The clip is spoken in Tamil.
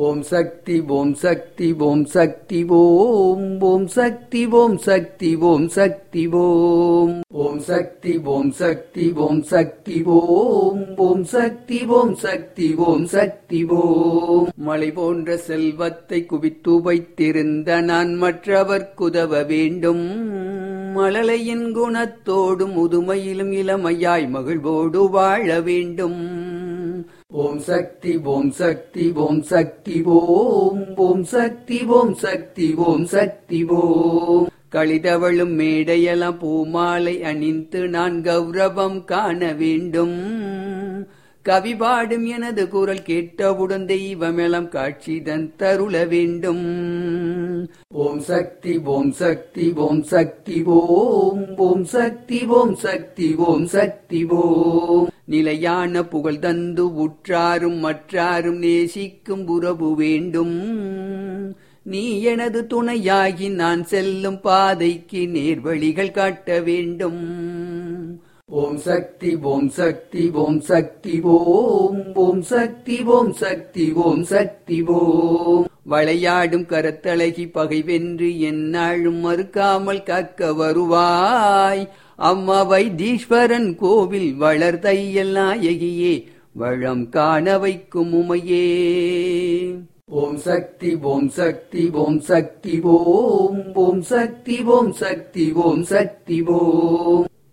ஓம் சக்தி ஓம் சக்தி ஓம் சக்தி ஓம் ஓம் சக்தி ஓம் சக்தி ஓம் சக்தி ஓம் ஓம் சக்தி ஓம் சக்தி ஓம் சக்தி ஓம் ஓம் சக்தி ஓம் சக்தி ஓம் சக்தி ஓம் மலை போன்ற செல்வத்தை குவித்து வைத்திருந்த நான் மற்றவர்க்குதவ வேண்டும் மழலையின் குணத்தோடும் முதுமையிலும் இளமையாய் மகிழ்வோடு வாழ வேண்டும் ஓம் சக்தி ஓம் சக்தி ஓம் சக்தி ஓம் ஓம் சக்தி ஓம் சக்தி ஓம் சக்தி ஓம் கழிதவளும் மேடையெல்லாம் பூமாலை அணிந்து நான் கௌரவம் காண வேண்டும் கவி பாடும் எனது குரல் கேட்டவுடன் தெய்வமெல்லாம் காட்சிதன் தருள வேண்டும் ஓம் சக்தி ஓம் சக்தி ஓம் சக்தி ஓம் ஓம் சக்தி ஓம் சக்தி ஓம் சக்தி ஓம் நிலையான புகழ் தந்து உற்றாரும் மற்றாரும் நேசிக்கும் உறவு வேண்டும் நீ எனது துணையாகி நான் செல்லும் பாதைக்கு நேர்வழிகள் காட்ட வேண்டும் ஓம் சக்தி ஓம் சக்தி ஓம் சக்தி ஓம் ஓம் சக்தி ஓம் சக்தி ஓம் சக்தி ஓம் வளையாடும் கரத்தழகி பகை வென்று எந்நாளும் மறுக்காமல் காக்க வருவாய் அம்மா வைத்தீஸ்வரன் கோவில் வளர் தையல் நாயகியே வளம் காண வைக்கும் உமையே ஓம் சக்தி ஓம் சக்தி ஓம் சக்தி ஓம் ஓம் சக்தி ஓம் சக்தி ஓம் சக்தி ஓம்